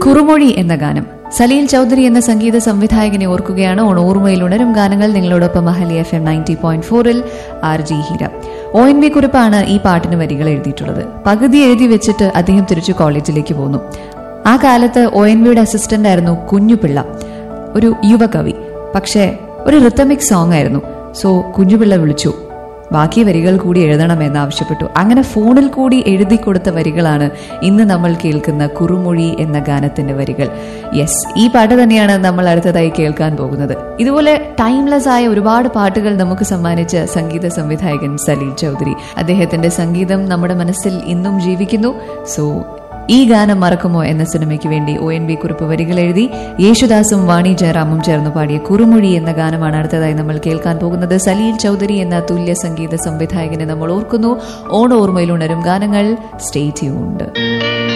കുറുമൊഴി എന്ന ഗാനം സലീൽ ചൗധരി എന്ന സംഗീത സംവിധായകനെ ഓർക്കുകയാണ് ഓണോർമയിൽ ഉണരും ഗാനങ്ങൾ നിങ്ങളോടൊപ്പം മഹലി എഫ് എം നയൻറ്റി പോയിന്റ് ഫോറിൽ R G Heera O N V കുറിപ്പാണ് ഈ പാട്ടിന് വരികൾ എഴുതിയിട്ടുള്ളത് പകുതി എഴുതി വെച്ചിട്ട് അദ്ദേഹം തിരിച്ചു കോളേജിലേക്ക് പോന്നു ആ കാലത്ത് ഒ എൻ വിയുടെ അസിസ്റ്റന്റ് ആയിരുന്നു കുഞ്ഞുപിള്ള ഒരു യുവകവി പക്ഷേ ഒരു റിത്തമിക് സോങ് ആയിരുന്നു സോ കുഞ്ഞുപിള്ള വിളിച്ചു ബാക്കി വരികൾ കൂടി എഴുതണമെന്ന് ആവശ്യപ്പെട്ടു അങ്ങനെ ഫോണിൽ കൂടി എഴുതി കൊടുത്ത വരികളാണ് ഇന്ന് നമ്മൾ കേൾക്കുന്ന കുറുമൊഴി എന്ന ഗാനത്തിന്റെ വരികൾ യെസ് ഈ പാട്ട് തന്നെയാണ് നമ്മൾ അടുത്തതായി കേൾക്കാൻ പോകുന്നത് ഇതുപോലെ ടൈംലെസ് ആയ ഒരുപാട് പാട്ടുകൾ നമുക്ക് സമ്മാനിച്ച സംഗീത സംവിധായകൻ സലീൽ ചൗധരി അദ്ദേഹത്തിന്റെ സംഗീതം നമ്മുടെ മനസ്സിൽ ഇന്നും ജീവിക്കുന്നു സോ ഈ ഗാനം മറക്കുമോ എന്ന സിനിമയ്ക്ക് വേണ്ടി ഒ എൻ വി കുറിപ്പ് വരികൾ എഴുതി യേശുദാസും വാണി ജയറാമും ചേർന്ന് പാടിയ കുറുമൊഴി എന്ന ഗാനമാണ് അടുത്തതായി നമ്മൾ കേൾക്കാൻ പോകുന്നത് സലീൽ ചൗധരി എന്ന തുല്യ സംഗീത സംവിധായകനെ നമ്മൾ ഓർക്കുന്നു ഓണ ഓർമ്മയിൽ ഉണരും ഗാനങ്ങൾ സ്റ്റേ ട്യൂൺഡ്